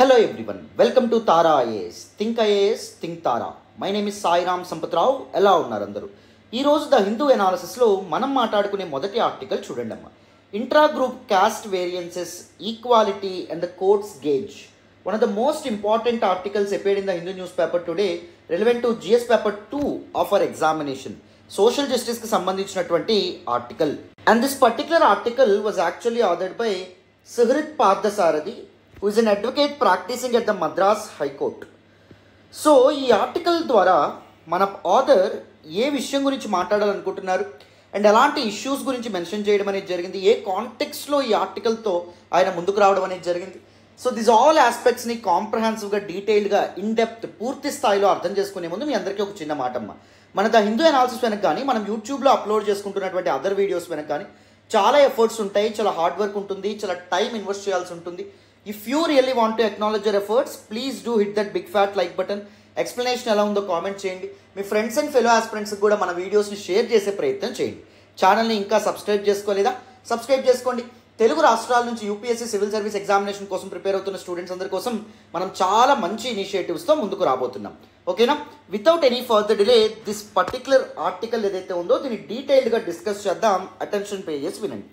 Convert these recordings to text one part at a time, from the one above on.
Hello everyone, welcome to Tara IAS. Think IAS, think Tara. My name is Sairam Sampath Rao ఎలా ఉన్నారు అందరూ ఈ రోజు ద హిందూ ఎనాలిసిస్లో మనం మాట్లాడుకునే మొదటి ఆర్టికల్ చూడండి అమ్మా intra group caste variances equality and the courts gauge one of the most important articles appeared in the Hindu newspaper today relevant to GS paper two of our examination social జస్టిస్కి సంబంధించినటువంటి article and this particular article was actually authored by Suhrith Parthasarathy who is an advocate practising at the Madras high court so ఈ ఆర్టికల్ ద్వారా మన author ఏ విషయం గురించి మాట్లాడాలనుకుంటున్నారు అండ్ ఎలాంటి ఇష్యూస్ గురించి మెన్షన్ చేయడం అనేది జరిగింది ఏ కాంటెక్స్లో ఈ ఆర్టికల్తో ఆయన ముందుకు రావడం అనేది జరిగింది సో దిస్ ఆల్ ఆస్పెక్ట్స్ని కాంప్రహెన్సివ్గా డీటెయిల్గా ఇన్ డెప్త్ పూర్తి స్థాయిలో అర్థం చేసుకునే ముందు మీ అందరికీ ఒక చిన్న మాట అమ్మ మన ద హిందూ అనాలిసిస్ వెనక కానీ మనం యూట్యూబ్లో అప్లోడ్ చేసుకుంటున్నటువంటి అదర్ వీడియోస్ వెనక కానీ చాలా ఎఫర్ట్స్ ఉంటాయి చాలా హార్డ్ వర్క్ ఉంటుంది చాలా టైం ఇన్వెస్ట్ చేయాల్సి ఉంటుంది if you really want to acknowledge your efforts please do hit that big fat like button explanation ఎలా ఉందో కామెంట్ చేయండి మీ ఫ్రెండ్స్ అండ్ ఫెలో ఆస్పిరెంట్స్కి కూడా మన వీడియోస్ని షేర్ చేసే ప్రయత్నం చేయండి ఛానల్ని ఇంకా సబ్స్క్రైబ్ చేసుకోలేదా సబ్స్క్రైబ్ చేసుకోండి తెలుగు రాష్ట్రాల నుంచి యూపీఎస్సీ సివిల్ సర్వీస్ ఎగ్జామినేషన్ కోసం ప్రిపేర్ అవుతున్న స్టూడెంట్స్ అందరి కోసం మనం చాలా మంచి ఇనిషియేటివ్స్తో ముందుకు రాబోతున్నాం ఓకేనా without any further delay this particular article ఏదైతే ఉందో దీన్ని డీటెయిల్డ్గా డిస్కస్ చేద్దాం అటెన్షన్ పే చేసి వినండి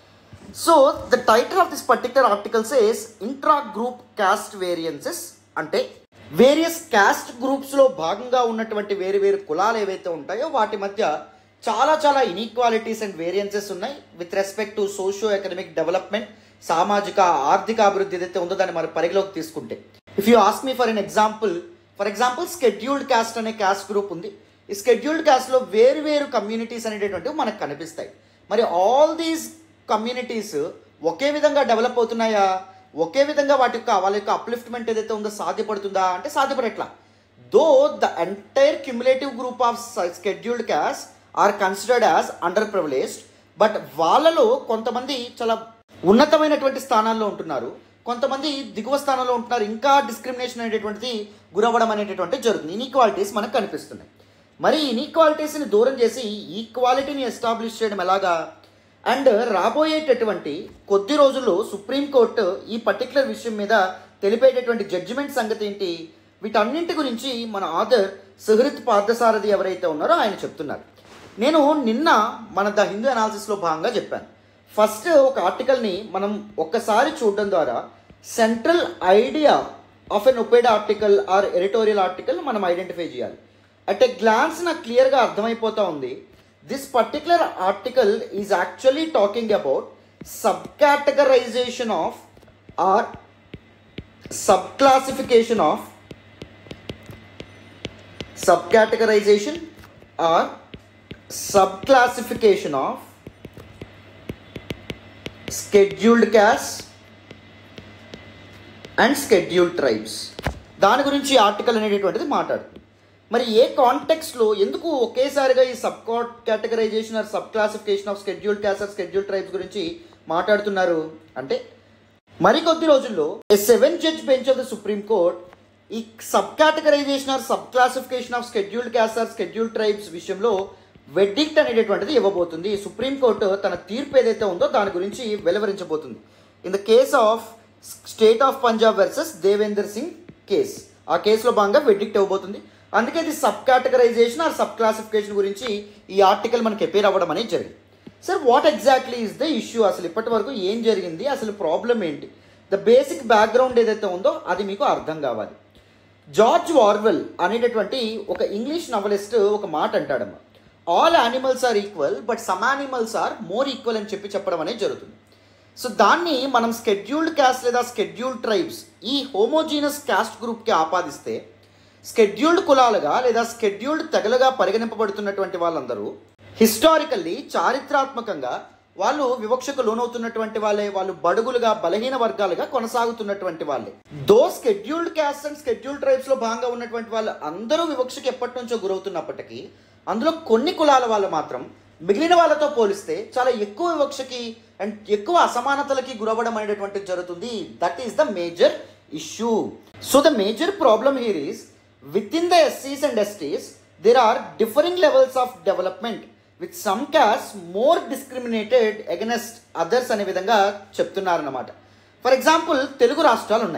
so the title of this particular article says intra group caste variances అంటే వేరియస్ క్యాస్ట్ గ్రూప్స్లో భాగంగా ఉన్నటువంటి వేరు వేరు కులాలు ఏవైతే ఉంటాయో వాటి మధ్య చాలా చాలా ఇన్ఈక్వాలిటీస్ అండ్ వేరియన్సెస్ ఉన్నాయి with respect to socio economic development సామాజిక ఆర్థిక అభివృద్ధి ఏదైతే ఉందో దాన్ని మరి పరిగణలోకి తీసుకుంటే if you ask me for an example for example scheduled caste అనే క్యాస్ట్ గ్రూప్ ఉంది ఈ స్కెడ్యూల్డ్ క్యాస్ట్లో వేరు వేరు కమ్యూనిటీస్ అనేటటువంటివి మనకు కనిపిస్తాయి మరి ఆల్ దీస్ కమ్యూనిటీస్ ఒకే విధంగా డెవలప్ అవుతున్నాయా ఒకే విధంగా వాటి యొక్క వాళ్ళ యొక్క అప్లిఫ్ట్మెంట్ ఏదైతే ఉందో సాధ్యపడుతుందా అంటే సాధ్యపడట్లా though the entire cumulative group of scheduled castes are considered as underprivileged but వాళ్ళలో కొంతమంది చాలా ఉన్నతమైనటువంటి స్థానాల్లో ఉంటున్నారు కొంతమంది దిగువ స్థానంలో ఉంటున్నారు ఇంకా డిస్క్రిమినేషన్ అనేటటువంటిది గురవ్వడం అనేటటువంటి జరుగుతుంది ఇన్ఈక్వాలిటీస్ మనకు కనిపిస్తున్నాయి మరి ఇన్ఈక్వాలిటీస్ని దూరం చేసి ఈక్వాలిటీని ఎస్టాబ్లిష్ చేయడం ఎలాగా అండ్ రాబోయేటటువంటి కొద్ది రోజుల్లో సుప్రీంకోర్టు ఈ పర్టికులర్ విషయం మీద తెలిపేటటువంటి జడ్జిమెంట్ సంగతి ఏంటి వీటన్నింటి గురించి మన ఆథర్ సుహృత్ పార్థసారథి ఎవరైతే ఉన్నారో ఆయన చెప్తున్నారు నేను నిన్న మన ద హిందూ అనాలిసిస్లో భాగంగా చెప్పాను ఫస్ట్ ఒక ఆర్టికల్ని మనం ఒక్కసారి చూడడం ద్వారా central idea of an op-ed article or editorial article మనం ఐడెంటిఫై చేయాలి అట్ ఎ గ్లాన్స్ నాకు క్లియర్గా అర్థమైపోతా ఉంది this particular article is actually talking about sub categorization of or sub classification of sub categorization or sub classification of scheduled castes and scheduled tribes దాని గురించి article అనేటటువంటిది మాట్లాడుతుంది మరి ఏ కాంటెక్స్లో ఎందుకు ఒకేసారిగా ఈ sub categorization or sub classification of scheduled castes or scheduled tribes గురించి మాట్లాడుతున్నారు అంటే మరికొద్ది రోజుల్లో a seven judge bench of the supreme court ఈ sub categorization or sub classification of scheduled caste or scheduled tribes విషయంలో వెడ్డిక్ట్ అనేటటువంటిది ఇవ్వబోతుంది supreme court తన తీర్పు ఏదైతే ఉందో దాని గురించి వెలువరించబోతుంది in the case of state of Punjab versus Devender Singh case ఆ కేసులో భాగంగా వెడ్డిక్ట్ ఇవ్వబోతుంది అందుకే ఇది sub categorization or sub classification గురించి ఈ ఆర్టికల్ మనకి ఎపేర్ అవ్వడం అనేది జరిగింది sir what exactly is the issue అసలు ఇప్పటి వరకు ఏం జరిగింది అసలు ప్రాబ్లం ఏంటి ద బేసిక్ బ్యాక్గ్రౌండ్ ఏదైతే ఉందో అది మీకు అర్థం కావాలి జార్జ్ వార్వెల్ అనేటటువంటి ఒక ఇంగ్లీష్ నవలిస్ట్ ఒక మాట అంటాడమ్మా all animals are equal but some animals are more equal అని చెప్పి చెప్పడం అనేది జరుగుతుంది సో దాన్ని మనం స్కెడ్యూల్డ్ క్యాస్ట్ లేదా స్కెడ్యూల్డ్ ట్రైబ్స్ ఈ హోమోజీనస్ క్యాస్ట్ గ్రూప్కి ఆపాదిస్తే స్కెడ్యూల్డ్ కులాలుగా లేదా స్కెడ్యూల్డ్ తెగలుగా పరిగణింపబడుతున్నటువంటి వాళ్ళందరూ హిస్టారికల్లీ చారిత్రాత్మకంగా వాళ్ళు వివక్షకు లోనవుతున్నటువంటి వాళ్ళే వాళ్ళు బడుగులుగా బలహీన వర్గాలుగా కొనసాగుతున్నటువంటి వాళ్ళే though scheduled caste and scheduled tribes లో భాగంగా ఉన్నటువంటి వాళ్ళు అందరూ వివక్షకి ఎప్పటి నుంచో గురవుతున్నప్పటికీ అందులో కొన్ని కులాల వాళ్ళు మాత్రం మిగిలిన వాళ్ళతో పోలిస్తే చాలా ఎక్కువ వివక్షకి అండ్ ఎక్కువ అసమానతలకి గురవ్వడం అనేటటువంటిది జరుగుతుంది that is the major issue so the major problem here is within the ఎస్సీస్ and STs there are differing levels of development with some castes more discriminated against others అనే విధంగా చెప్తున్నారన్నమాట ఫర్ ఎగ్జాంపుల్ తెలుగు రాష్ట్రాలు ఉన్నాయి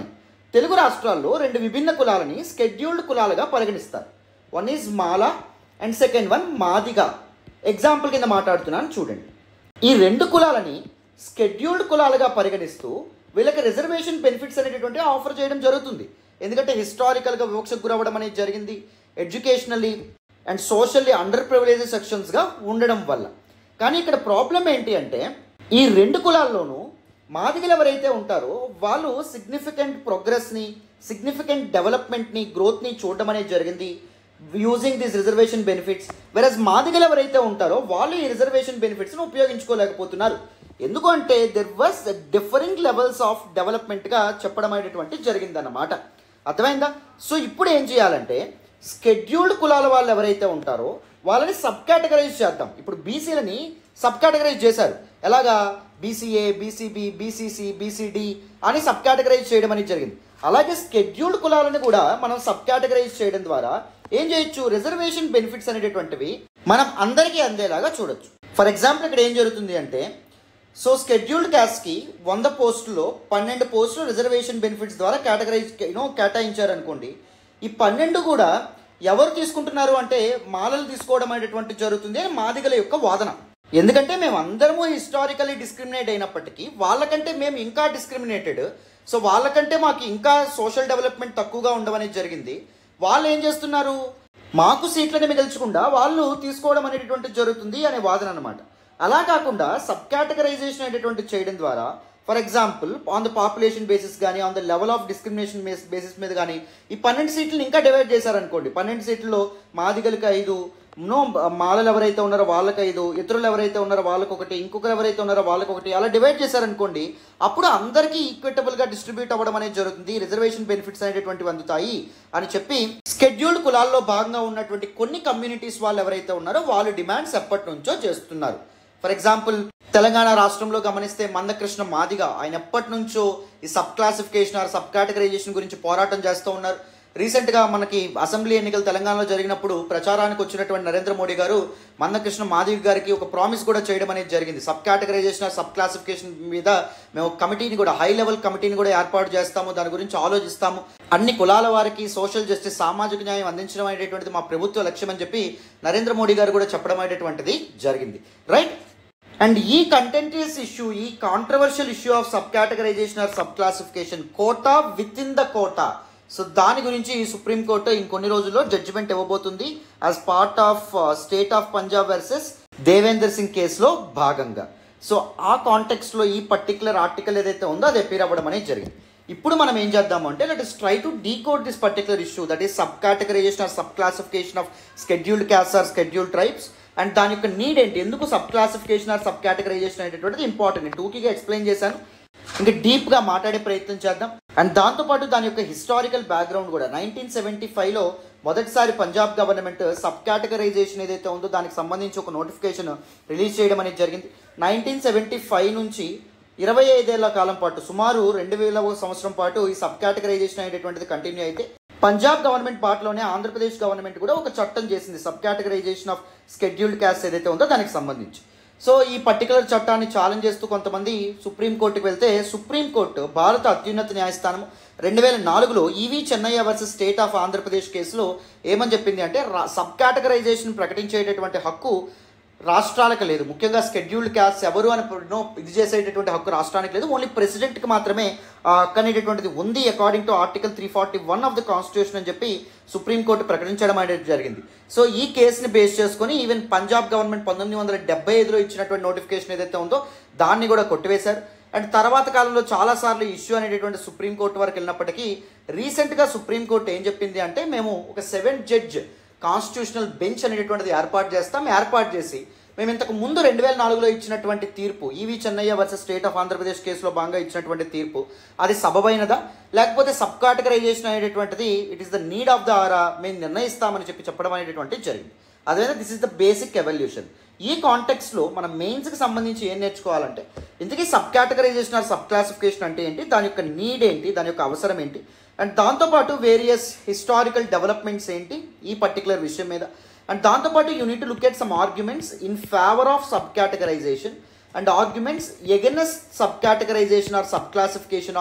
తెలుగు రాష్ట్రాల్లో రెండు విభిన్న కులాలని scheduled కులాలుగా పరిగణిస్తారు one is Mala and second one Madiga example కింద మాట్లాడుతున్నాను చూడండి ఈ రెండు కులాలని స్కెడ్యూల్డ్ కులాలుగా పరిగణిస్తూ వీళ్ళకి రిజర్వేషన్ బెనిఫిట్స్ అనేటటువంటి ఆఫర్ చేయడం జరుగుతుంది ఎందుకంటే హిస్టారికల్గా వివక్షకు గురవ్వడం అనేది జరిగింది educationally and socially underprivileged సెక్షన్స్గా ఉండడం వల్ల కానీ ఇక్కడ ప్రాబ్లం ఏంటి అంటే ఈ రెండు కులాల్లోనూ మాదిగలు ఎవరైతే ఉంటారో వాళ్ళు సిగ్నిఫికెంట్ ప్రోగ్రెస్ని సిగ్నిఫికెంట్ డెవలప్మెంట్ని గ్రోత్ని చూడడం అనేది జరిగింది using this reservation benefits versus మాదిగలు ఎవరైతే ఉంటారో వాళ్ళు ఈ రిజర్వేషన్ బెనిఫిట్స్ని ఉపయోగించుకోలేకపోతున్నారు ఎందుకు అంటే there was differing levels of డెవలప్మెంట్గా చెప్పడం అనేటువంటి జరిగిందన్నమాట అర్థమైందా సో ఇప్పుడు ఏం చేయాలంటే స్కెడ్యూల్డ్ కులాల వాళ్ళు ఎవరైతే ఉంటారో వాళ్ళని సబ్ కేటగరైజ్ చేద్దాం ఇప్పుడు బీసీలని సబ్ కేటగరైజ్ చేశారు ఎలాగా బీసీఏ బీసీబీ బీసీసీ బీసీడి అని సబ్ కేటగరైజ్ చేయడం అనేది జరిగింది అలాగే స్కెడ్యూల్డ్ కులాలను కూడా మనం సబ్ కేటగరైజ్ చేయడం ద్వారా ఏం చేయొచ్చు రిజర్వేషన్ బెనిఫిట్స్ అనేటటువంటివి మనం అందరికీ అందేలాగా చూడొచ్చు ఫర్ ఎగ్జాంపుల్ ఇక్కడ ఏం జరుగుతుంది అంటే సో స్కెడ్యూల్డ్ క్యాస్ట్కి వంద పోస్టుల్లో పన్నెండు పోస్టులు రిజర్వేషన్ బెనిఫిట్స్ ద్వారా కేటగరైజ్ యూనో కేటాయించారనుకోండి ఈ పన్నెండు కూడా ఎవరు తీసుకుంటున్నారు అంటే మాలలు తీసుకోవడం అనేటువంటి జరుగుతుంది అని మాదిగల యొక్క వాదన ఎందుకంటే మేము అందరము హిస్టారికలీ డిస్క్రిమినేట్ అయినప్పటికీ వాళ్ళకంటే మేము ఇంకా డిస్క్రిమినేటెడ్ సో వాళ్ళకంటే మాకు ఇంకా సోషల్ డెవలప్మెంట్ తక్కువగా ఉండవనేది జరిగింది వాళ్ళు ఏం చేస్తున్నారు మాకు సీట్లని మిగల్చకుండా వాళ్ళు తీసుకోవడం అనేటటువంటి జరుగుతుంది అనే వాదన అనమాట అలా కాకుండా సబ్ కేటగరైజేషన్ అనేటటువంటి చేయడం ద్వారా for example on the population basis కానీ on the level of discrimination basis మీద కానీ ఈ పన్నెండు సీట్లు ఇంకా డివైడ్ చేశారనుకోండి పన్నెండు సీట్లలో మాదిగలకి ఐదు నో మాలలు ఎవరైతే ఉన్నారో వాళ్ళకి ఐదు ఇతరులు ఎవరైతే ఉన్నారో వాళ్ళకి ఒకటి ఇంకొకరు ఎవరైతే ఉన్నారో వాళ్ళకి ఒకటి అలా డివైడ్ చేశారనుకోండి అప్పుడు అందరికీ ఈక్విటబుల్గా డిస్ట్రిబ్యూట్ అవ్వడం అనేది జరుగుతుంది రిజర్వేషన్ బెనిఫిట్స్ అనేటటువంటివి అందుతాయి అని చెప్పి స్కెడ్యూల్డ్ కులాల్లో భాగంగా ఉన్నటువంటి కొన్ని కమ్యూనిటీస్ వాళ్ళు ఎవరైతే ఉన్నారో వాళ్ళు డిమాండ్స్ ఎప్పటి నుంచో చేస్తున్నారు ఫర్ ఎగ్జాంపుల్ తెలంగాణ రాష్ట్రంలో గమనిస్తే మందకృష్ణ మాదిగ ఆయన ఎప్పటి నుంచో ఈ sub classification or sub categorization గురించి పోరాటం చేస్తూ ఉన్నారు రీసెంట్గా మనకి అసెంబ్లీ ఎన్నికలు తెలంగాణలో జరిగినప్పుడు ప్రచారానికి వచ్చినటువంటి నరేంద్ర మోడీ గారు మందకృష్ణ మాదివ్ గారికి ఒక ప్రామిస్ కూడా చేయడం అనేది జరిగింది sub categorization or sub classification మీద మేము ఒక కమిటీని కూడా హై లెవెల్ కమిటీని కూడా ఏర్పాటు చేస్తాము దాని గురించి ఆలోచిస్తాము అన్ని కులాల వారికి సోషల్ జస్టిస్ సామాజిక న్యాయం అందించడం అనేటటువంటిది మా ప్రభుత్వ లక్ష్యం అని చెప్పి నరేంద్ర మోడీ గారు కూడా చెప్పడం అనేటటువంటిది జరిగింది రైట్ అండ్ ఈ కంటెంటియస్ ఇష్యూ ఈ controversial issue of sub categorization or sub classification quota within the quota so దాని గురించి సుప్రీంకోర్టు ఇంకొన్ని రోజుల్లో జడ్జిమెంట్ ఇవ్వబోతుంది as part of state of Punjab versus Devender Singh కేసులో భాగంగా సో ఆ కాంటెక్స్లో ఈ పర్టికులర్ ఆర్టికల్ ఏదైతే ఉందో అది అపీర్ అవ్వడం అనేది జరిగింది ఇప్పుడు మనం ఏం చేద్దాము అంటే let us try to decode this particular issue that is sub categorization or sub classification of scheduled caste or scheduled tribes and దాని యొక్క నీడ్ ఏంటి ఎందుకు sub classification or sub categorization అనేటటువంటిది ఇంపార్టెంట్ నేను టూకీగా ఎక్స్ప్లెయిన్ చేశాను ఇంకా డీప్గా మాట్లాడే ప్రయత్నం చేద్దాం అండ్ దాంతోపాటు దాని యొక్క హిస్టారికల్ బ్యాక్గ్రౌండ్ కూడా నైన్టీన్ సెవెంటీ ఫైవ్లో మొదటిసారి పంజాబ్ గవర్నమెంట్ సబ్ కేటగరైజేషన్ ఏదైతే ఉందో దానికి సంబంధించి ఒక నోటిఫికేషన్ రిలీజ్ చేయడం అనేది జరిగింది నైన్టీన్ సెవెంటీ ఫైవ్ నుంచి ఇరవై ఐదేళ్ల కాలం పాటు సుమారు రెండు వేల సంవత్సరం పాటు ఈ సబ్ కేటగరైజేషన్ అనేటటువంటిది కంటిన్యూ అయితే పంజాబ్ గవర్నమెంట్ పార్ట్లోనే ఆంధ్రప్రదేశ్ గవర్నమెంట్ కూడా ఒక చట్టం చేసింది sub categorization of scheduled caste ఏదైతే ఉందో దానికి సంబంధించి సో ఈ పర్టికులర్ చట్టాన్ని ఛాలెంజ్ చేస్తూ కొంతమంది సుప్రీంకోర్టుకు వెళ్తే సుప్రీంకోర్టు భారత అత్యున్నత న్యాయస్థానం రెండు వేల నాలుగులో EV Chennaiah versus state of Andhra Pradesh కేసులో ఏమని చెప్పింది అంటే సబ్ కేటగరైజేషన్ ప్రకటించేటటువంటి హక్కు రాష్ట్రాలకు లేదు ముఖ్యంగా స్కెడ్యూల్డ్ క్యాస్ట్ ఎవరు అని నో ఇది చేసేటటువంటి హక్కు రాష్ట్రానికి లేదు ఓన్లీ ప్రెసిడెంట్కి మాత్రమే ఆ హక్కు అనేటటువంటిది ఉంది according to article three forty one of the constitution అని చెప్పి సుప్రీంకోర్టు ప్రకటించడం అనేది జరిగింది సో ఈ కేసుని బేస్ చేసుకొని ఈవెన్ పంజాబ్ గవర్నమెంట్ పంతొమ్మిది వందల డెబ్బై ఐదులో ఇచ్చినటువంటి నోటిఫికేషన్ ఏదైతే ఉందో దాన్ని కూడా కొట్టివేశారు అండ్ తర్వాత కాలంలో చాలాసార్లు ఇష్యూ అనేటటువంటి సుప్రీంకోర్టు వరకు వెళ్ళినప్పటికీ రీసెంట్గా సుప్రీంకోర్టు ఏం చెప్పింది అంటే మేము ఒక సెవెన్ జడ్జ్ కాన్స్టిట్యూషనల్ బెంచ్ అనేటువంటిది ఏర్పాటు చేస్తాం ఏర్పాటు చేసి మేము ఇంతకు ముందు రెండు వేల నాలుగులో ఇచ్చినటువంటి తీర్పు ఈవి Chennaiah versus state of Andhra Pradesh కేసులో భాగంగా ఇచ్చినటువంటి తీర్పు అది సబబైనదా లేకపోతే సబ్ కేటగరైజేషన్ అనేటటువంటిది it is the need of the ఆరా మేము నిర్ణయిస్తామని చెప్పి చెప్పడం అనేటువంటిది జరిగింది అదేవిధంగా this is the basic evolution ఈ కాంటెక్స్లో మనం మెయిన్స్కి సంబంధించి ఏం నేర్చుకోవాలంటే ఇంతకీ sub categorization or sub classification అంటే ఏంటి దాని యొక్క నీడ్ ఏంటి దాని యొక్క అవసరం ఏంటి అండ్ దాంతోపాటు వేరియస్ హిస్టారికల్ డెవలప్మెంట్స్ ఏంటి ఈ పర్టికులర్ విషయం మీద అండ్ దాంతోపాటు unit look at some arguments in favour of sub categorisation and arguments against sub categorization or sub classification of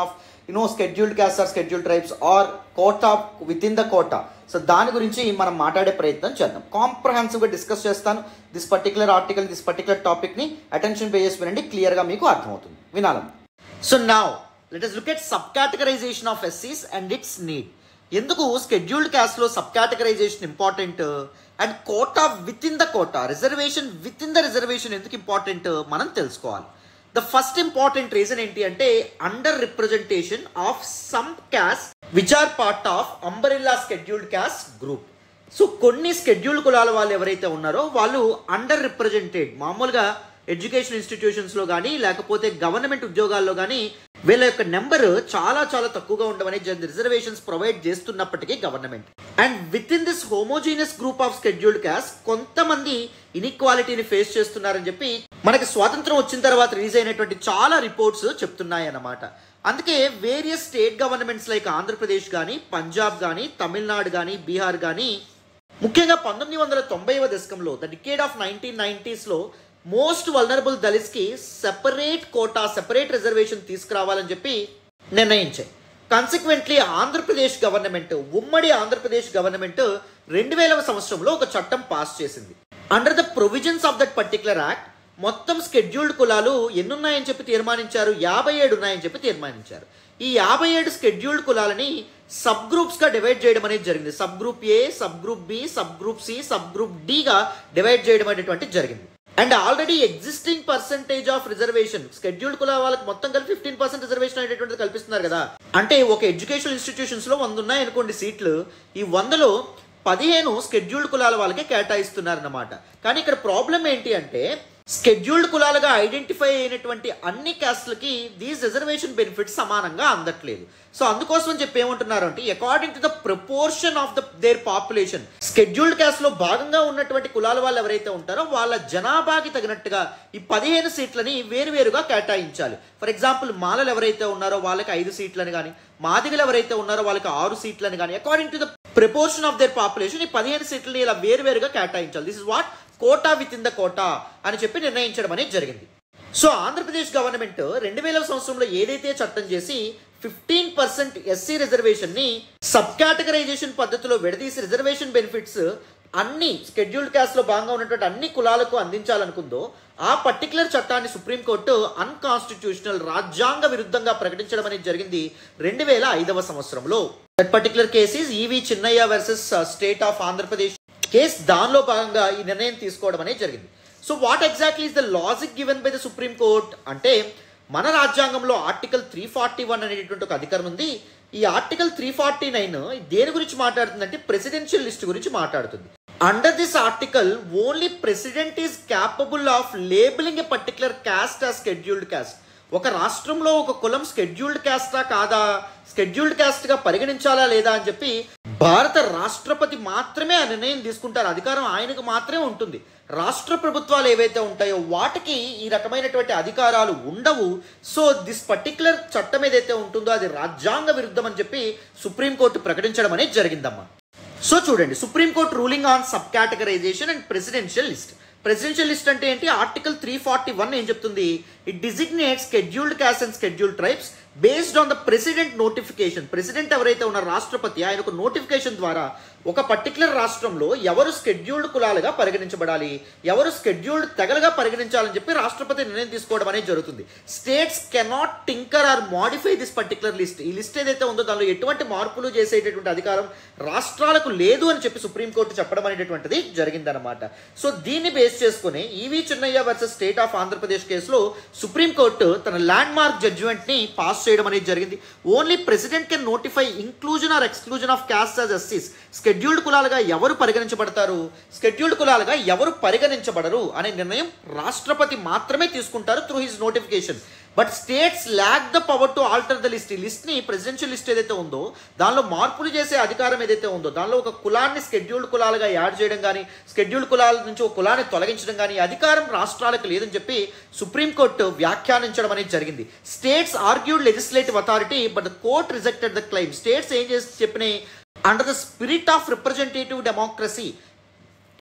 you know scheduled caste or schedule tribes or quota within the quota so దాని గురించి మనం మాట్లాడే ప్రయత్నం చేద్దాం కాంప్రహెన్సివ్గా discuss చేస్తాను this particular article this particular టాపిక్ని attention pay చేసి వినండి క్లియర్గా మీకు అర్థమవుతుంది వినాలని so now let us look at sub categorization of ఎస్సీస్ అండ్ ఇట్స్ నీడ్ ఎందుకు స్కెడ్యూల్డ్ క్యాస్ట్లో sub categorization important and quota within the quota reservation within the reservation ఎందుకు ఇంపార్టెంట్ మనం తెలుసుకోవాలి ద ఫస్ట్ ఇంపార్టెంట్ రీజన్ ఏంటి అంటే under representation of some caste which are part of umbrella scheduled caste group so కొన్ని scheduled కులాల వాళ్ళు ఎవరైతే ఉన్నారో వాళ్ళు అండర్ రిప్రజెంటెడ్ మామూలుగా ఎడ్యుకేషన్ ఇన్స్టిట్యూషన్స్లో కానీ లేకపోతే గవర్నమెంట్ ఉద్యోగాల్లో కానీ వీళ్ళ యొక్క నెంబర్ చాలా చాలా తక్కువగా ఉండమని రిజర్వేషన్స్ ప్రొవైడ్ చేస్తున్నప్పటికీ government and within this homogeneous group of scheduled caste కొంతమంది ఇన్ఈక్వాలిటీని ఫేస్ చేస్తున్నారని చెప్పి మనకి స్వాతంత్రం వచ్చిన తర్వాత రిలీజ్ అయినటువంటి చాలా రిపోర్ట్స్ చెప్తున్నాయి అన్నమాట అందుకే various state governments like Andhra Pradesh కానీ పంజాబ్ కానీ తమిళనాడు కానీ బీహార్ కానీ ముఖ్యంగా పంతొమ్మిది వందల తొంభైవ దశకంలో ద డికేడ్ ఆఫ్ నైన్టీన్ నైన్టీస్లో మోస్ట్ వల్నరబుల్ దళిత్స్కి సెపరేట్ కోటా సెపరేట్ రిజర్వేషన్ తీసుకురావాలని చెప్పి నిర్ణయించాయి కాన్సిక్వెంట్లీ ఆంధ్రప్రదేశ్ గవర్నమెంట్ ఉమ్మడి ఆంధ్రప్రదేశ్ గవర్నమెంట్ రెండు వేలవ సంవత్సరంలో ఒక చట్టం పాస్ చేసింది under the provisions of that particular act మొత్తం స్కెడ్యూల్డ్ కులాలు ఎన్నున్నాయని చెప్పి తీర్మానించారు యాభై ఏడు ఉన్నాయని చెప్పి తీర్మానించారు ఈ యాభై ఏడు స్కెడ్యూల్డ్ కులాలని సబ్ గ్రూప్స్ గా డివైడ్ చేయడం అనేది జరిగింది sub group A sub group B sub group C sub group డిగా డివైడ్ చేయడం అనేటువంటి జరిగింది and already existing percentage of reservation scheduled కుల వాళ్ళకి మొత్తం కలిపి ఫిఫ్టీన్ పర్సెంట్ రిజర్వేషన్ అనేటువంటిది కల్పిస్తున్నారు కదా అంటే ఒక ఎడ్యుకేషన్ ఇన్స్టిట్యూషన్స్ లో వంద ఉన్నాయి అనుకోండి సీట్లు ఈ వందలో పదిహేను స్కెడ్యూల్డ్ కులాల వాళ్ళకే కేటాయిస్తున్నారన్నమాట కానీ ఇక్కడ ప్రాబ్లం ఏంటి అంటే స్కెడ్యూల్డ్ కులాలుగా ఐడెంటిఫై అయినటువంటి అన్ని క్యాస్ట్లకి దీస్ రిజర్వేషన్ బెనిఫిట్స్ సమానంగా అందట్లేదు సో అందుకోసం అని చెప్పి ఏమంటున్నారు అంటే according to the proportion of the their population scheduled caste లో భాగంగా ఉన్నటువంటి కులాల వాళ్ళు ఎవరైతే ఉంటారో వాళ్ళ జనాభాకి తగినట్టుగా ఈ పదిహేను సీట్లని వేరువేరుగా కేటాయించాలి ఫర్ ఎగ్జాంపుల్ మాలలు ఎవరైతే ఉన్నారో వాళ్ళకి ఐదు సీట్లని కానీ మాదిగలు ఎవరైతే ఉన్నారో వాళ్ళకి ఆరు సీట్లని కానీ according to the proportion of their population ఈ పదిహేను సీట్లని ఇలా వేరువేరుగా కేటాయించాలి this is what quota within the quota అని చెప్పి నిర్ణయించడం అనేది జరిగింది సో ఆంధ్రప్రదేశ్ గవర్నమెంట్ రెండు వేల సంవత్సరంలో ఏదైతే చట్టం చేసి ఫిఫ్టీన్ పర్సెంట్ ఎస్సీ రిజర్వేషన్ ని సబ్ కేటగరైజేషన్ పద్ధతిలో విడదీసి రిజర్వేషన్ బెనిఫిట్స్ అన్ని స్కెడ్యూల్డ్ క్యాస్ట్ లో భాగంగా ఉన్నటువంటి అన్ని కులాలకు అందించాలనుకుందో ఆ పర్టికులర్ చట్టాన్ని సుప్రీంకోర్టు అన్కాన్స్టిట్యూషనల్ రాజ్యాంగ విరుద్ధంగా ప్రకటించడం అనేది జరిగింది రెండు వేల ఐదవ సంవత్సరంలో that particular cases E V Chinnaiah versus state of Andhra Pradesh case దానిలో భాగంగా ఈ నిర్ణయం తీసుకోవడం అనేది జరిగింది so what exactly is the logic given by the supreme court అంటే మన రాజ్యాంగంలో ఆర్టికల్ త్రీ ఫార్టీ వన్ అనేటువంటి ఒక అధికారం ఉంది ఈ ఆర్టికల్ త్రీ ఫార్టీ నైన్ దేని గురించి మాట్లాడుతుందంటే ప్రెసిడెన్షియల్ లిస్ట్ గురించి మాట్లాడుతుంది under this article only president is capable of labelling a particular caste ఆ స్కెడ్యూల్డ్ క్యాస్ట్ ఒక రాష్ట్రంలో ఒక కులం స్కెడ్యూల్డ్ క్యాస్టా కాదా స్కెడ్యూల్డ్ క్యాస్ట్గా పరిగణించాలా లేదా అని చెప్పి భారత రాష్ట్రపతి మాత్రమే ఆ నిర్ణయం తీసుకుంటారు అధికారం ఆయనకు మాత్రమే ఉంటుంది రాష్ట్ర ప్రభుత్వాలు ఏవైతే ఉంటాయో వాటికి ఈ రకమైనటువంటి అధికారాలు ఉండవు సో దిస్ పర్టికులర్ చట్టం ఏదైతే ఉంటుందో అది రాజ్యాంగ విరుద్ధం అని చెప్పి సుప్రీంకోర్టు ప్రకటించడం అనేది జరిగిందమ్మా సో చూడండి supreme court ruling on sub categorisation and presidential list presidential list అంటే ఏంటి ఆర్టికల్ త్రీ ఫార్టీ వన్ ఏం చెప్తుంది it designate scheduled caste and scheduled tribes based on the president notification president ఎవరైతే ఉన్నారో రాష్ట్రపతి ఆయన ఒక నోటిఫికేషన్ ద్వారా ఒక పర్టికులర్ రాష్ట్రంలో ఎవరు స్కెడ్యూల్డ్ కులాలుగా పరిగణించబడాలి ఎవరు స్కెడ్యూల్డ్ తెగలుగా పరిగణించాలని చెప్పి రాష్ట్రపతి నిర్ణయం తీసుకోవడం అనేది జరుగుతుంది states cannot tinker or modify this particular list ఈ లిస్ట్ ఏదైతే ఉందో దానిలో ఎటువంటి మార్పులు చేసేటటువంటి అధికారం రాష్ట్రాలకు లేదు అని చెప్పి సుప్రీంకోర్టు చెప్పడం అనేటటువంటిది జరిగిందనమాట సో దీన్ని బేస్ చేసుకుని E V Chinnaiah versus state of Andhra Pradesh కేసులో సుప్రీంకోర్టు తన ల్యాండ్ మార్క్ జడ్జిమెంట్ ని పాస్ చేయడం అనేది జరిగింది only president can notify inclusion or exclusion of caste as ఎస్సీస్ స్కెడ్యూల్డ్ కులాలుగా ఎవరు పరిగణించబడతారు స్కెడ్యూల్డ్ కులాలుగా ఎవరు పరిగణించబడరు అనే నిర్ణయం రాష్ట్రపతి మాత్రమే తీసుకుంటారు through his notification but states lack the power to alter the list ఈ లిస్ట్ని ప్రెసిడెన్షియల్ లిస్ట్ ఏదైతే ఉందో దానిలో మార్పులు చేసే అధికారం ఏదైతే ఉందో దానిలో ఒక కులాన్ని స్కెడ్యూల్డ్ కులాలుగా యాడ్ చేయడం కానీ స్కెడ్యూల్డ్ కులాల నుంచి ఒక కులాన్ని తొలగించడం కానీ ఈ అధికారం రాష్ట్రాలకు లేదని చెప్పి సుప్రీంకోర్టు వ్యాఖ్యానించడం అనేది జరిగింది states argued legislative authority but the court rejected the claim states ఏం చేసి చెప్పినాయి under the spirit of representative democracy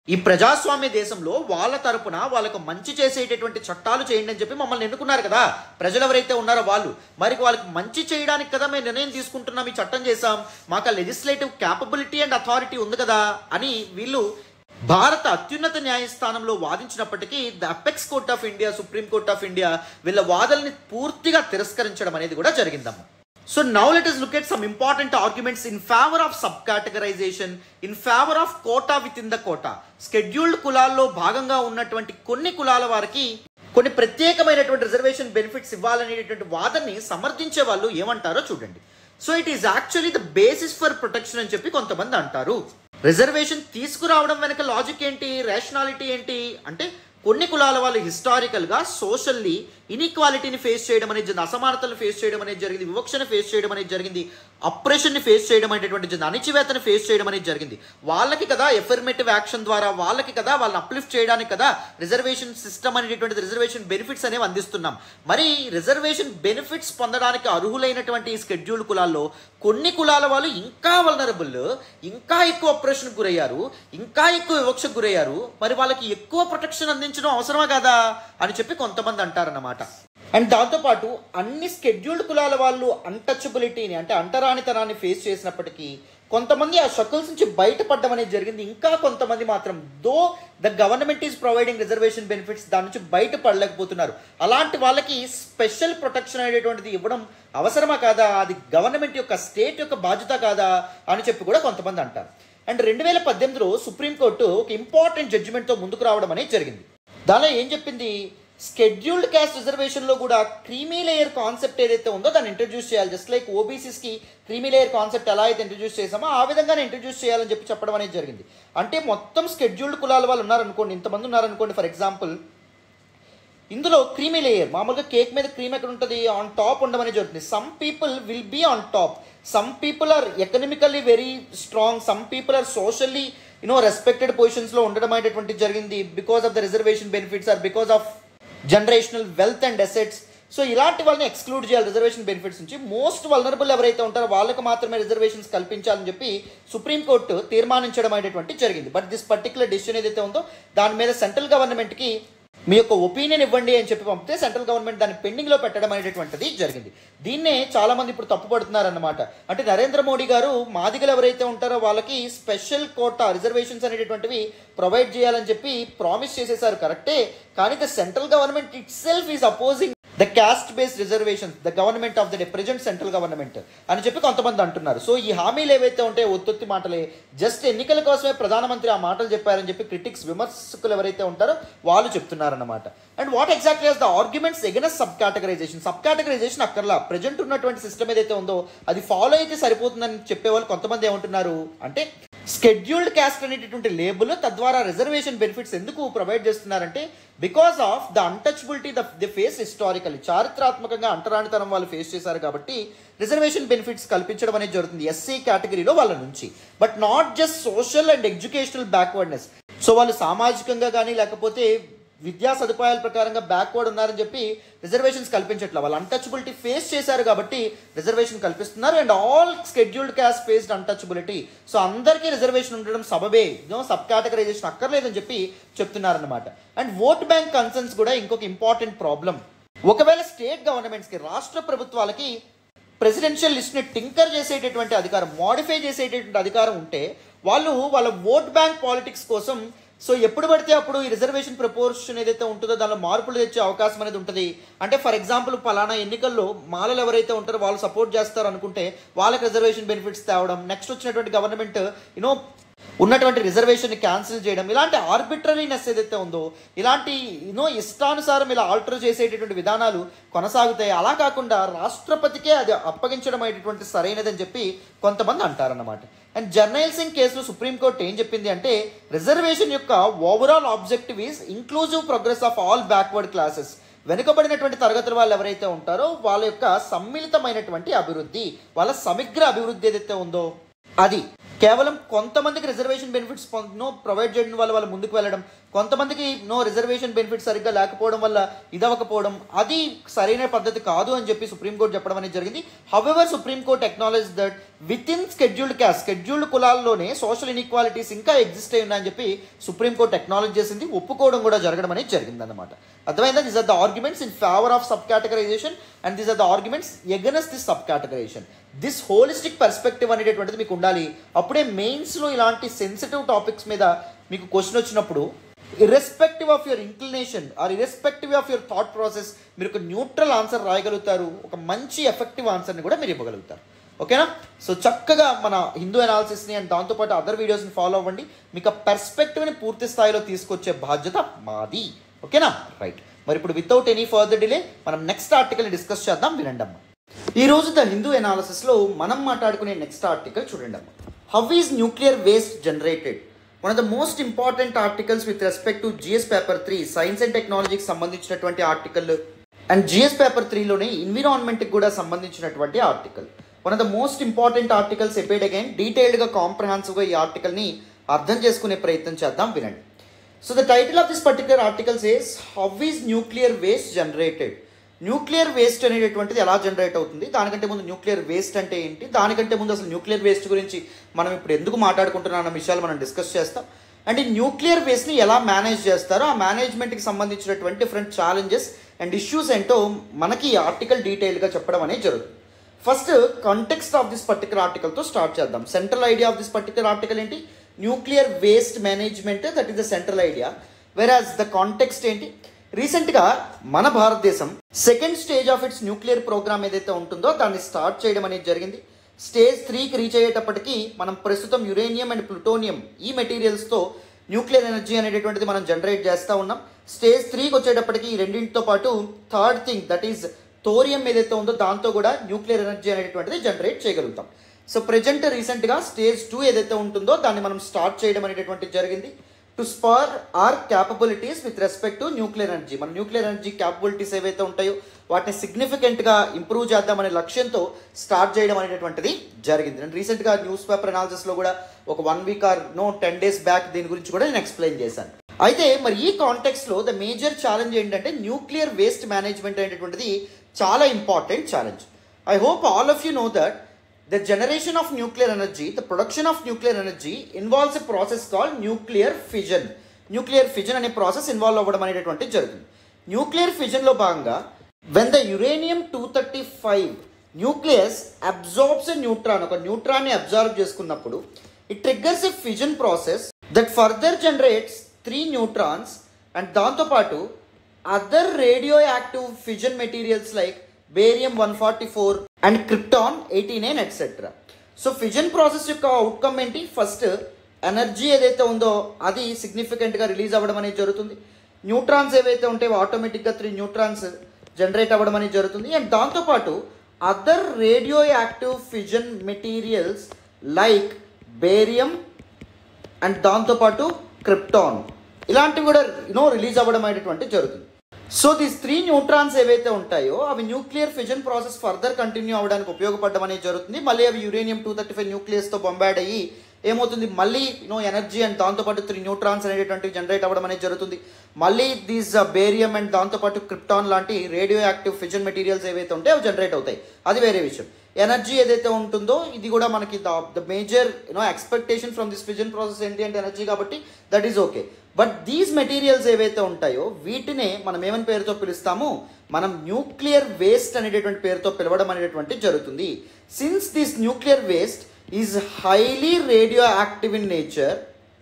ఈ ప్రజాస్వామ్య దేశంలో వాళ్ళ తరపున వాళ్ళకు మంచి చేసేటటువంటి చట్టాలు చేయండి అని చెప్పి మమ్మల్ని ఎన్నుకున్నారు కదా ప్రజలు ఎవరైతే ఉన్నారో వాళ్ళు మరి వాళ్ళకి మంచి చేయడానికి కదా మేము నిర్ణయం తీసుకుంటున్నాం ఈ చట్టం చేసాం మాకు ఆ లెజిస్లేటివ్ క్యాపబిలిటీ అండ్ అథారిటీ ఉంది కదా అని వీళ్ళు భారత అత్యున్నత న్యాయస్థానంలో వాదించినప్పటికీ the apex court of India supreme court of India వీళ్ళ వాదనని పూర్తిగా తిరస్కరించడం అనేది కూడా జరిగిందమ్మా so now let us look at some important arguments in favour of sub categorisation in favour of quota within the quota scheduled కులాల్లో భాగంగా ఉన్నటువంటి కొన్ని కులాల వారికి కొన్ని ప్రత్యేకమైనటువంటి రిజర్వేషన్ బెనిఫిట్స్ ఇవ్వాలనేటటువంటి వాదనని సమర్థించే వాళ్ళు ఏమంటారో చూడండి so it is actually the basis for protection అని చెప్పి కొంతమంది అంటారు రిజర్వేషన్ తీసుకురావడం వెనక లాజిక్ ఏంటి రేషనాలిటీ ఏంటి అంటే కొన్ని కులాల వాళ్ళు హిస్టారికల్గా సోషల్లీ ఇన్ఈక్వాలిటీని ఫేస్ చేయడం అనేది జరిగింది అసమానతలు ఫేస్ చేయడం అనేది జరిగింది వివక్షను ఫేస్ చేయడం అనేది జరిగింది అప్రెషన్ని ఫేస్ చేయడం అనేటువంటి జరిగింది అణిచివేతను ఫేస్ చేయడం అనేది జరిగింది వాళ్ళకి కదా ఎఫర్మేటివ్ యాక్షన్ ద్వారా వాళ్ళకి కదా వాళ్ళని అప్లిఫ్ట్ చేయడానికి కదా రిజర్వేషన్ సిస్టమ్ అనేటటువంటి రిజర్వేషన్ బెనిఫిట్స్ అనేవి అందిస్తున్నాం మరి రిజర్వేషన్ బెనిఫిట్స్ పొందడానికి అర్హులైనటువంటి ఈ స్కెడ్యూల్డ్ కులాల్లో కొన్ని కులాల వాళ్ళు ఇంకా వలనరబుల్ ఇంకా ఎక్కువ అప్రెషన్కి గురయ్యారు ఇంకా ఎక్కువ వివక్షకు గురయ్యారు మరి వాళ్ళకి ఎక్కువ ప్రొటెక్షన్ అందించడం అవసరమా కదా అని చెప్పి కొంతమంది అంటారన్నమాట అండ్ దాంతోపాటు అన్ని స్కెడ్యూల్డ్ కులాల వాళ్ళు అన్టచబిలిటీని అంటే అంటరానితనాన్ని ఫేస్ చేసినప్పటికీ కొంతమంది ఆ షకల్స్ నుంచి బయటపడడం అనేది జరిగింది ఇంకా కొంతమంది మాత్రం though the government is providing reservation benefits దాని నుంచి బయటపడలేకపోతున్నారు అలాంటి వాళ్ళకి స్పెషల్ ప్రొటెక్షన్ అనేటువంటిది ఇవ్వడం అవసరమా కాదా అది గవర్నమెంట్ యొక్క స్టేట్ యొక్క బాధ్యత కాదా అని చెప్పి కూడా కొంతమంది అంటారు అండ్ రెండు వేల పద్దెనిమిదిలో సుప్రీంకోర్టు ఒక ఇంపార్టెంట్ జడ్జిమెంట్తో ముందుకు రావడం అనేది జరిగింది దానిలో ఏం చెప్పింది స్కెడ్యూల్డ్ క్యాస్ట్ రిజర్వేషన్లో కూడా క్రీమీ లేయర్ కాన్సెప్ట్ ఏదైతే ఉందో దాన్ని ఇంట్రడ్యూస్ చేయాలి జస్ట్ లైక్ ఓబీసీస్కి క్రీమీ లేయర్ కాన్సెప్ట్ ఎలా అయితే ఇంట్రడ్యూస్ చేసామో ఆ విధంగానే ఇంట్రడ్యూస్ చేయాలని చెప్పి చెప్పడం అనేది జరిగింది అంటే మొత్తం స్కెడ్యూల్డ్ కులాల వాళ్ళు ఉన్నారనుకోండి ఇంతమంది ఉన్నారనుకోండి ఫర్ ఎగ్జాంపుల్ ఇందులో క్రీమీ లేయర్ మామూలుగా కేక్ మీద క్రీమ్ ఎక్కడ ఉంటుంది ఆన్ టాప్ ఉండడం అనేది జరుగుతుంది some people will be on top some people are economically very strong some people are socially you know respected పొజిషన్స్లో ఉండడం అనేటువంటి జరిగింది because of the reservation benefits or because of generational wealth and assets so ఇలాంటి వాళ్ళని exclude చేయాలి reservation benefits నుంచి most vulnerable ఎవరైతే ఉంటారో వాళ్ళకి మాత్రమే రిజర్వేషన్స్ కల్పించాలని చెప్పి సుప్రీంకోర్టు తీర్మానించడం అనేటువంటి జరిగింది బట్ దిస్ పర్టికులర్ డెసిషన్ ఏదైతే ఉందో దాని మీద సెంట్రల్ గవర్నమెంట్కి మీ యొక్క ఒపీనియన్ ఇవ్వండి అని చెప్పి పంపితే సెంట్రల్ గవర్నమెంట్ దాన్ని పెండింగ్లో పెట్టడం అనేటువంటిది జరిగింది దీన్నే చాలా మంది ఇప్పుడు తప్పుపడుతున్నారన్నమాట అంటే నరేంద్ర మోడీ గారు మాదిగలు ఎవరైతే ఉంటారో వాళ్ళకి స్పెషల్ కోటా రిజర్వేషన్స్ అనేటటువంటివి ప్రొవైడ్ చేయాలని చెప్పి ప్రామిస్ చేసేసారు కరెక్టే కానీ the central government itself is opposing the caste based reservation the government of the present central government అని చెప్పి కొంతమంది అంటున్నారు సో ఈ హామీలు ఏవైతే ఉంటాయో ఒత్తొత్తి మాటలే జస్ట్ ఎన్నికల కోసమే ప్రధానమంత్రి ఆ మాటలు చెప్పారని చెప్పి క్రిటిక్స్ విమర్శకులు ఎవరైతే ఉంటారో వాళ్ళు చెప్తున్నారన్నమాట and what exactly the arguments against sub categorisation sub categorisation అక్కర్లా ప్రజెంట్ ఉన్నటువంటి సిస్టమ్ ఏదైతే ఉందో అది ఫాలో అయితే సరిపోతుందని చెప్పేవాళ్ళు కొంతమంది ఏమంటున్నారు అంటే స్కెడ్యూల్డ్ క్యాస్ట్ అనేటటువంటి లేబుల్ తద్వారా రిజర్వేషన్ బెనిఫిట్స్ ఎందుకు ప్రొవైడ్ చేస్తున్నారంటే because of the untouchability the the face historical చారిత్రాత్మకంగా అంటరానితనం వాళ్ళు ఫేస్ చేశారు కాబట్టి రిజర్వేషన్ బెనిఫిట్స్ కల్పించడం అనేది జరుగుతుంది ఎస్సీ కేటగిరీలో వాళ్ళ నుంచి but not just social and educational backwardness so వాళ్ళు సామాజికంగా కానీ లేకపోతే విద్యా సదుపాయాల ప్రకారంగా బ్యాక్వర్డ్ ఉన్నారని చెప్పి రిజర్వేషన్స్ కల్పించట్లే వాళ్ళు అన్టచబిలిటీ ఫేస్ చేశారు కాబట్టి రిజర్వేషన్ కల్పిస్తున్నారు and all scheduled caste faced untouchability so అందరికీ రిజర్వేషన్ ఉండడం సబబే నో సబ్ కేటగరైజేషన్ అక్కర్లేదని చెప్పి చెప్తున్నారనమాట అండ్ ఓట్ బ్యాంక్ కన్సర్న్స్ కూడా ఇంకొక ఇంపార్టెంట్ ప్రాబ్లం ఒకవేళ స్టేట్ గవర్నమెంట్స్కి రాష్ట్ర ప్రభుత్వాలకి ప్రెసిడెన్షియల్ లిస్ట్ని టింకర్ చేసేటటువంటి అధికారం మోడిఫై చేసేటటువంటి అధికారం ఉంటే వాళ్ళు వాళ్ళ ఓట్ బ్యాంక్ పాలిటిక్స్ కోసం సో ఎప్పుడు పడితే అప్పుడు ఈ రిజర్వేషన్ ప్రపోర్షన్ ఏదైతే ఉంటుందో దానిలో మార్పులు తెచ్చే అవకాశం అనేది ఉంటుంది అంటే ఫర్ ఎగ్జాంపుల్ పలానా ఎన్నికల్లో మాలలు ఎవరైతే ఉంటారో వాళ్ళు సపోర్ట్ చేస్తారు అనుకుంటే వాళ్ళకి రిజర్వేషన్ బెనిఫిట్స్ తేవడం నెక్స్ట్ వచ్చినటువంటి గవర్నమెంట్ యూనో ఉన్నటువంటి రిజర్వేషన్ క్యాన్సిల్ చేయడం ఇలాంటి ఆర్బిట్రరీనెస్ ఏదైతే ఉందో ఇలాంటి యూనో ఇష్టానుసారం ఇలా ఆల్టర్ చేసేటటువంటి విధానాలు కొనసాగుతాయి అలా కాకుండా రాష్ట్రపతికే అది అప్పగించడం అనేటువంటి సరైనదని చెప్పి కొంతమంది అంటారన్నమాట అండ్ జర్నైల్ సింగ్ కేసులో సుప్రీంకోర్టు ఏం చెప్పింది అంటే రిజర్వేషన్ యొక్క overall objective is inclusive progress of all backward classes వెనుకబడినటువంటి తరగతుల వాళ్ళు ఎవరైతే ఉంటారో వాళ్ళ యొక్క సమ్మిళితమైనటువంటి అభివృద్ధి వాళ్ళ సమగ్ర అభివృద్ధి ఏదైతే ఉందో అది కేవలం కొంతమందికి రిజర్వేషన్ బెనిఫిట్స్ నో ప్రొవైడ్ చేయడం వల్ల వాళ్ళు ముందుకు వెళ్ళడం కొంతమందికి నో రిజర్వేషన్ బెనిఫిట్స్ సరిగ్గా లేకపోవడం వల్ల ఇదవకపోవడం అది సరైన పద్ధతి కాదు అని చెప్పి సుప్రీంకోర్టు చెప్పడం అనేది జరిగింది however supreme court acknowledge that within scheduled caste scheduled కులాల్లోనే సోషల్ ఇన్ఈక్వాలిటీస్ ఇంకా ఎగ్జిస్ట్ అయి ఉన్నాయని చెప్పి సుప్రీంకోర్టు అక్నాలెడ్జ్ చేసింది ఒప్పుకోవడం కూడా జరగడం అనేది జరిగింది అనమాట అర్థమైందా this are the arguments in favour of sub categorisation and these are the arguments against this sub categorisation this holistic perspective అనేటటువంటిది మీకు ఉండాలి అప్పుడే మెయిన్స్లో ఇలాంటి సెన్సిటివ్ టాపిక్స్ మీద మీకు క్వశ్చన్ వచ్చినప్పుడు irrespective of your inclination or irrespective of your thought process మీరు ఒక న్యూట్రల్ ఆన్సర్ రాయగలుగుతారు ఒక మంచి ఎఫెక్టివ్ ఆన్సర్ని కూడా మీరు ఇవ్వగలుగుతారు ఓకేనా సో చక్కగా మన హిందూ అనాలిసిస్ని అండ్ దాంతోపాటు అదర్ వీడియోస్ని ఫాలో అవ్వండి మీకు ఆ పర్స్పెక్టివ్ని పూర్తి స్థాయిలో తీసుకొచ్చే బాధ్యత మాది ఓకేనా రైట్ మరి ఇప్పుడు వితౌట్ ఎనీ ఫర్దర్ డిలే మనం నెక్స్ట్ ఆర్టికల్ని డిస్కస్ చేద్దాం వినండి అమ్మా ఈ రోజు ద హిందూ ఎనాలిసిస్లో మనం మాట్లాడుకునే నెక్స్ట్ ఆర్టికల్ చూడండి అమ్మా how is nuclear waste generated one of the most important articles with respect to GS paper three science and టెక్నాలజీకి సంబంధించినటువంటి ఆర్టికల్ అండ్ జిఎస్ పేపర్ త్రీలోనే ఎన్విరాన్మెంట్కి కూడా సంబంధించినటువంటి article one of the most important articles ఎపేడ్ again డీటెయిల్డ్గా కాంప్రహెన్సివ్గా ఈ ఆర్టికల్ని అర్థం చేసుకునే ప్రయత్నం చేద్దాం వినండి so the title of this particular article says how is nuclear waste generated nuclear waste అనేటటువంటిది ఎలా జనరేట్ అవుతుంది దానికంటే ముందు న్యూక్లియర్ వేస్ట్ అంటే ఏంటి దానికంటే ముందు అసలు న్యూక్లియర్ వేస్ట్ గురించి మనం ఇప్పుడు ఎందుకు మాట్లాడుకుంటున్నాం అన్న విషయాలు మనం డిస్కస్ చేస్తాం అండ్ ఈ న్యూక్లియర్ వేస్ట్ని ఎలా మేనేజ్ చేస్తారో ఆ మేనేజ్మెంట్కి సంబంధించినటువంటి డిఫరెంట్ ఛాలెంజెస్ అండ్ ఇష్యూస్ ఏంటో మనకి ఈ ఆర్టికల్ డీటెయిల్గా చెప్పడం అనేది జరుగుతుంది first context of this particular ఆర్టికల్తో స్టార్ట్ చేద్దాం central idea of this particular article ఏంటి nuclear waste management that is the central idea whereas the context ఏంటి రీసెంట్గా మన భారతదేశం second stage of its nuclear programme ఏదైతే ఉంటుందో దాన్ని స్టార్ట్ చేయడం అనేది జరిగింది స్టేజ్ త్రీకి రీచ్ అయ్యేటప్పటికి మనం ప్రస్తుతం యురేనియం అండ్ ప్లూటోనియం ఈ మెటీరియల్స్తో న్యూక్లియర్ ఎనర్జీ అనేటటువంటిది మనం జనరేట్ చేస్తూ ఉన్నాం స్టేజ్ త్రీకి వచ్చేటప్పటికి ఈ రెండింటితో పాటు third thing that is thorium ఏదైతే ఉందో దాంతో కూడా న్యూక్లియర్ ఎనర్జీ అనేటటువంటిది జనరేట్ చేయగలుగుతాం సో ప్రజెంట్ రీసెంట్గా స్టేజ్ టూ ఏదైతే ఉంటుందో దాన్ని మనం స్టార్ట్ చేయడం అనేటటువంటిది జరిగింది to spur our capabilities with respect to nuclear energy మన న్యూక్లియర్ ఎనర్జీ క్యాపబిలిటీస్ ఏవైతే ఉంటాయో వాటిని సిగ్నిఫికెంట్గా ఇంప్రూవ్ చేద్దామనే లక్ష్యంతో స్టార్ట్ చేయడం అనేటటువంటిది జరిగింది నేను రీసెంట్గా న్యూస్ పేపర్ అనాలిసిస్లో కూడా ఒక one week or no ten days back దీని గురించి కూడా నేను ఎక్స్ప్లెయిన్ చేశాను అయితే మరి ఈ కాంటెక్స్లో ద మేజర్ ఛాలెంజ్ ఏంటంటే న్యూక్లియర్ వేస్ట్ మేనేజ్మెంట్ అనేటటువంటిది చాలా important challenge I hope all of you know that the generation of nuclear energy, the production of nuclear energy involves a process called nuclear fission. Nuclear fission అనే process involve అవ్వడం అనేటటువంటి జరుగుతుంది nuclear ఫిజన్లో భాగంగా when the uranium two thirty five nucleus absorbs a neutron ఒక న్యూట్రాన్ని absorb చేసుకున్నప్పుడు it triggers a fission process that further generates three neutrons and దాంతోపాటు other radio active fission materials like barium one forty four and krypton eighty nine etcetera so fission process యొక్క outcome ఏంటి first energy ఏదైతే ఉందో అది సిగ్నిఫికెంట్గా release అవ్వడం అనేది జరుగుతుంది neutrons ఏవైతే ఉంటాయో ఆటోమేటిక్గా త్రీ న్యూట్రాన్స్ జనరేట్ అవ్వడం అనేది జరుగుతుంది అండ్ దాంతోపాటు other radio active fission materials like barium and దాంతోపాటు క్రిప్టాన్ ఇలాంటివి కూడా యూనో రిలీజ్ అవ్వడం అనేటువంటి జరుగుతుంది సో దీస్ త్రీ న్యూట్రాన్స్ ఏవైతే ఉంటాయో అవి nuclear fission process further continue అవ్వడానికి ఉపయోగపడడం అనేది జరుగుతుంది మళ్ళీ అవి యురేనియం టూ థర్టీ ఫైవ్ న్యూక్లియస్తో బొంబాడ్ అయ్యి ఏమవుతుంది మళ్ళీ యూనో ఎనర్జీ అండ్ దాంతోపాటు త్రీ న్యూట్రాన్స్ అనేటువంటివి జనరేట్ అవ్వడం అనేది జరుగుతుంది మళ్ళీ దీస్ బేరియం అండ్ దాంతోపాటు క్రిప్టాన్ లాంటి రేడియో యాక్టివ్ ఫిజన్ మెటీరియల్స్ ఏవైతే ఉంటాయో అవి జనరేట్ అవుతాయి అది వేరే విషయం ఎనర్జీ ఏదైతే ఉంటుందో ఇది కూడా మనకి the major you know expectation from this fission process ఏంటి అంటే ఎనర్జీ కాబట్టి that is okay but these materials ఏవైతే ఉంటాయో వీటినే మనం ఏమని పేరుతో పిలుస్తాము మనం న్యూక్లియర్ వేస్ట్ అనేటటువంటి పేరుతో పిలవడం అనేటటువంటి జరుగుతుంది since this nuclear waste is highly radio in nature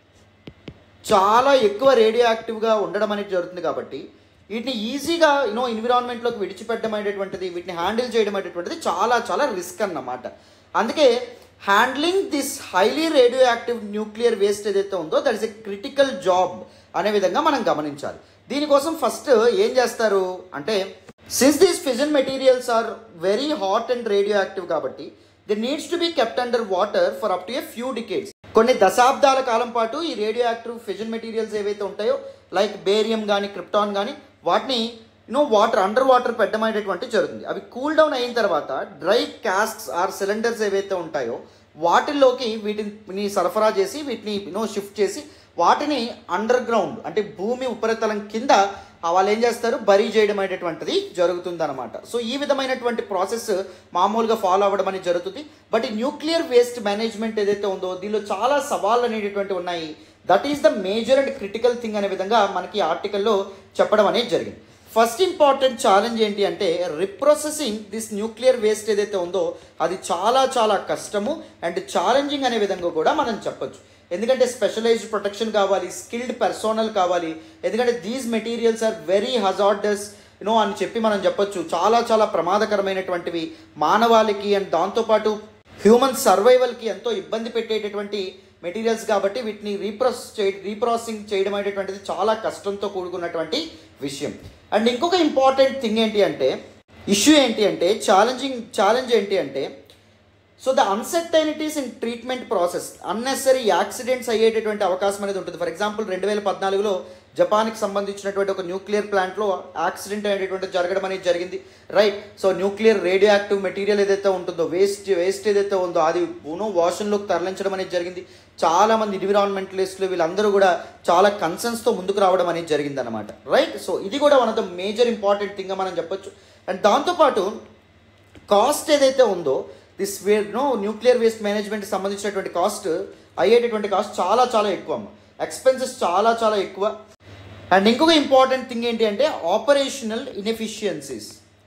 చాలా ఎక్కువ రేడియో యాక్టివ్గా ఉండడం అనేది జరుగుతుంది కాబట్టి వీటిని ఈజీగా యూనో ఎన్విరాన్మెంట్లోకి విడిచిపెట్టడం అనేటువంటిది వీటిని హ్యాండిల్ చేయడం అనేటువంటిది చాలా చాలా రిస్క్ అన్నమాట అందుకే handling this highly radio nuclear waste ఏదైతే ఉందో that is a critical job అనే విధంగా మనం గమనించాలి దీనికోసం ఫస్ట్ ఏం చేస్తారు అంటే since these fission materials are very hot and radio కాబట్టి they needs to be kept under water for up to a few decades కొన్ని దశాబ్దాల కాలం పాటు ఈ రేడియో యాక్టివ్ ఫిజన్ మెటీరియల్స్ ఏవైతే ఉంటాయో లైక్ బేరియం కానీ క్రిప్టాన్ కానీ వాటిని యూనో వాటర్ అండర్ వాటర్ పెట్టడం అనేటువంటి జరుగుతుంది అవి కూల్ డౌన్ అయిన తర్వాత డ్రై క్యాస్క్స్ ఆర్ సిలిండర్స్ ఏవైతే ఉంటాయో వాటిల్లోకి వీటిని సరఫరా చేసి వీటిని యూనో షిఫ్ట్ చేసి వాటిని అండర్ గ్రౌండ్ అంటే భూమి ఉపరితలం కింద ఆ వాళ్ళు ఏం చేస్తారు బరీ చేయడం అనేటటువంటిది జరుగుతుంది అనమాట సో ఈ విధమైనటువంటి ప్రాసెస్ మామూలుగా ఫాలో అవ్వడం అనేది జరుగుతుంది బట్ ఈ న్యూక్లియర్ వేస్ట్ మేనేజ్మెంట్ ఏదైతే ఉందో దీనిలో చాలా సవాళ్ళు అనేటటువంటి ఉన్నాయి that is the major and critical thing అనే విధంగా మనకి ఆర్టికల్లో చెప్పడం అనేది జరిగింది ఫస్ట్ ఇంపార్టెంట్ ఛాలెంజ్ ఏంటి అంటే రిప్రొసెసింగ్ దిస్ న్యూక్లియర్ వేస్ట్ ఏదైతే ఉందో అది చాలా చాలా కష్టము అండ్ ఛాలెంజింగ్ అనే విధంగా కూడా మనం చెప్పొచ్చు ఎందుకంటే స్పెషలైజ్డ్ ప్రొటెక్షన్ కావాలి స్కిల్డ్ పర్సోనల్ కావాలి ఎందుకంటే these materials are very hazardous you know అని చెప్పి మనం చెప్పొచ్చు చాలా చాలా ప్రమాదకరమైనటువంటివి మానవాళికి అండ్ దాంతోపాటు హ్యూమన్ సర్వైవల్కి ఎంతో ఇబ్బంది పెట్టేటటువంటి మెటీరియల్స్ కాబట్టి వీటిని రీప్రాస్ చే రీప్రాసెసింగ్ చేయడం అనేటువంటిది చాలా కష్టంతో కూడుకున్నటువంటి విషయం అండ్ ఇంకొక ఇంపార్టెంట్ థింగ్ ఏంటి అంటే ఇష్యూ ఏంటి అంటే ఛాలెంజింగ్ ఛాలెంజ్ ఏంటి అంటే so the uncertainties in treatment process unnecessary accidents అయ్యేటటువంటి అవకాశం అనేది ఉంటుంది ఫర్ ఎగ్జాంపుల్ రెండు వేల పద్నాలుగులో జపాన్కి సంబంధించినటువంటి ఒక న్యూక్లియర్ ప్లాంట్లో యాక్సిడెంట్ అనేటువంటి జరగడం అనేది జరిగింది right so nuclear radio material ఏదైతే ఉంటుందో వేస్ట్ వేస్ట్ ఏదైతే ఉందో అది ఊనో వాషన్లోకి తరలించడం అనేది జరిగింది చాలా మంది ఎన్విరాన్మెంటలిస్టులు వీళ్ళందరూ కూడా చాలా కన్సర్న్స్తో ముందుకు రావడం అనేది జరిగింది అనమాట రైట్ సో ఇది కూడా one of the major important thing మనం చెప్పొచ్చు అండ్ దాంతోపాటు కాస్ట్ ఏదైతే ఉందో this way no nuclear waste management సంబంధించినటువంటి కాస్ట్ అయ్యేటటువంటి కాస్ట్ చాలా చాలా ఎక్కువ అమ్మ ఎక్స్పెన్సెస్ చాలా చాలా ఎక్కువ అండ్ ఇంకొక ఇంపార్టెంట్ థింగ్ ఏంటి అంటే ఆపరేషనల్ ఇన్ఎఫిషియన్సీస్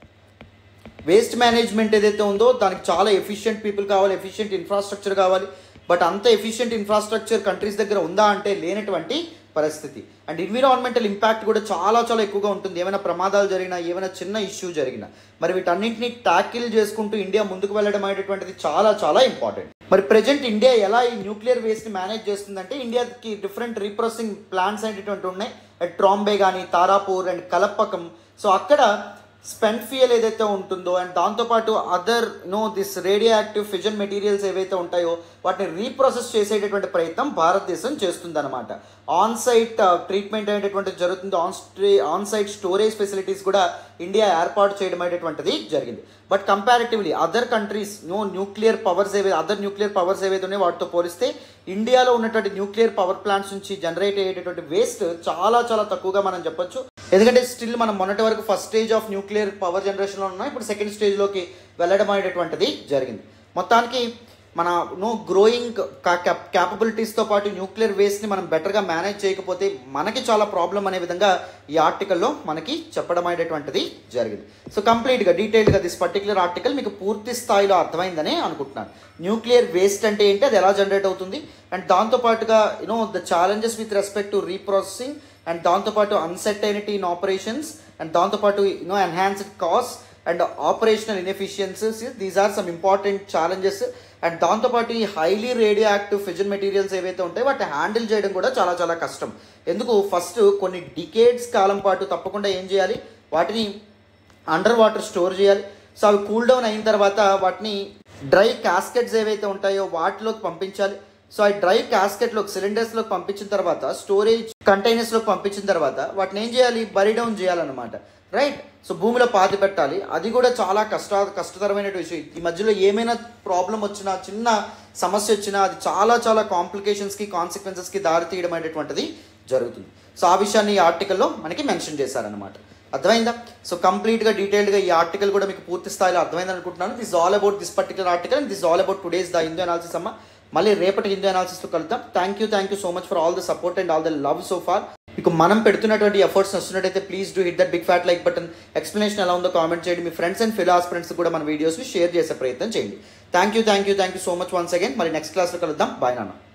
వేస్ట్ మేనేజ్మెంట్ ఏదైతే ఉందో దానికి చాలా ఎఫిషియెంట్ పీపుల్ కావాలి ఎఫిషియెంట్ ఇన్ఫ్రాస్ట్రక్చర్ కావాలి బట్ అంత ఎఫిషియెంట్ ఇన్ఫ్రాస్ట్రక్చర్ కంట్రీస్ దగ్గర ఉందా అంటే లేనటువంటి పరిస్థితి అండ్ ఎన్విరాన్మెంటల్ ఇంపాక్ట్ కూడా చాలా చాలా ఎక్కువగా ఉంటుంది ఏమైనా ప్రమాదాలు జరిగినా ఏమైనా చిన్న ఇష్యూ జరిగినా మరి వీటన్నింటినీ ట్యాకిల్ చేసుకుంటూ ఇండియా ముందుకు వెళ్ళడం అనేటటువంటిది చాలా చాలా ఇంపార్టెంట్ మరి ప్రజెంట్ ఇండియా ఎలా ఈ న్యూక్లియర్ వేస్ట్ మేనేజ్ చేస్తుందంటే ఇండియాకి డిఫరెంట్ రీప్రోసెసింగ్ ప్లాంట్స్ అనేటటువంటి ఉన్నాయి అట్ ట్రాంబే కానీ తారాపూర్ అండ్ కలప్పకం సో అక్కడ స్పెంట్ ఫ్యూయల్ ఏదైతే ఉంటుందో అండ్ దాంతోపాటు other no this radio active fission materials ఏవైతే ఉంటాయో వాటిని రీప్రాసెస్ చేసేటటువంటి ప్రయత్నం భారతదేశం చేస్తుందన్నమాట ఆన్ సైట్ ట్రీట్మెంట్ అనేటటువంటిది జరుగుతుంది on stay on site storage facilities కూడా ఇండియా ఏర్పాటు చేయడం అనేటువంటిది జరిగింది but comparatively other countries no nuclear powers ఏవైతే అదర్ న్యూక్లియర్ పవర్స్ ఏవైతే ఉన్నాయో వాటితో పోలిస్తే ఇండియాలో ఉన్నటువంటి న్యూక్లియర్ పవర్ ప్లాంట్స్ నుంచి జనరేట్ అయ్యేటటువంటి వేస్ట్ చాలా చాలా తక్కువగా మనం చెప్పొచ్చు ఎందుకంటే స్టిల్ మనం మొన్నటి వరకు first stage of nuclear power జనరేషన్లో ఉన్నాం ఇప్పుడు సెకండ్ స్టేజ్లోకి వెళ్ళడం అనేటటువంటిది జరిగింది మొత్తానికి మన నో గ్రోయింగ్ క్యాపబిలిటీస్తో పాటు న్యూక్లియర్ వేస్ట్ని మనం బెటర్గా మేనేజ్ చేయకపోతే మనకి చాలా ప్రాబ్లం అనే విధంగా ఈ ఆర్టికల్లో మనకి చెప్పడం అనేటటువంటిది జరిగింది సో కంప్లీట్గా డీటెయిల్గా దిస్ పర్టికులర్ ఆర్టికల్ మీకు పూర్తి స్థాయిలో అర్థమైందని అనుకుంటున్నాను న్యూక్లియర్ వేస్ట్ అంటే ఏంటి అది ఎలా జనరేట్ అవుతుంది అండ్ దాంతోపాటుగా you know the challenges with respect to reprocessing and దాంతోపాటు అన్సర్టైనిటీ ఇన్ ఆపరేషన్స్ అండ్ దాంతోపాటు you know enhanced cost and operational inefficiencies these are some important challenges and దాంతోపాటు ఈ highly radio active fission materials ఏవైతే ఉంటాయో వాటిని handle చేయడం కూడా చాలా చాలా కష్టం ఎందుకు ఫస్ట్ కొన్ని డికేడ్స్ కాలం పాటు తప్పకుండా ఏం చేయాలి వాటిని అండర్ వాటర్ స్టోర్ చేయాలి సో అవి కూల్ డౌన్ అయిన తర్వాత వాటిని డ్రై కాస్కెట్స్ ఏవైతే ఉంటాయో వాటిలోకి పంపించాలి సో ఆ డ్రై కాస్కెట్లోకి సిలిండర్స్లోకి పంపించిన తర్వాత స్టోరేజ్ కంటైనర్స్లోకి పంపించిన తర్వాత వాటిని ఏం చేయాలి బరీ డౌన్ చేయాలన్నమాట రైట్ సో భూమిలో పాతి పెట్టాలి అది కూడా చాలా కష్ట కష్టతరమైన విషయం ఈ మధ్యలో ఏమైనా ప్రాబ్లం వచ్చినా చిన్న సమస్య వచ్చినా అది చాలా చాలా కాంప్లికేషన్స్కి కాన్సిక్వెన్సెస్కి దారి తీయడం అనేటువంటిది జరుగుతుంది సో ఆ విషయాన్ని ఈ ఆర్టికల్లో మనకి మెన్షన్ చేశారనమాట అర్థమైందా సో కంప్లీట్గా డీటెయిల్డ్గా ఈ ఆర్టికల్ కూడా మీకు పూర్తి స్థాయిలో అర్థమైంది అనుకుంటున్నాను this all about this particular article and this all about today's the Hindu analysis అమ్మ మళ్ళీ రేపటి హిందూ అనాలిసిస్లో కలుద్దాం thank you thank you so much for all the support and all the love so far మీకు మనం పెడుతున్నటువంటి ఎఫర్ట్స్ వస్తున్నట్టయితే please do hit that big fat like button explanation ఎలా ఉందో కామెంట్ చేయండి మీ ఫ్రెండ్స్ అండ్ ఫిలాస్ ఫ్రెండ్స్ కూడా మన వీడియోస్ని షేర్ చేసే ప్రయత్నం చేయండి thank you thank you thank you so much once again మరి నెక్స్ట్ క్లాస్లో కలుద్దాం బాయ్ నాన్న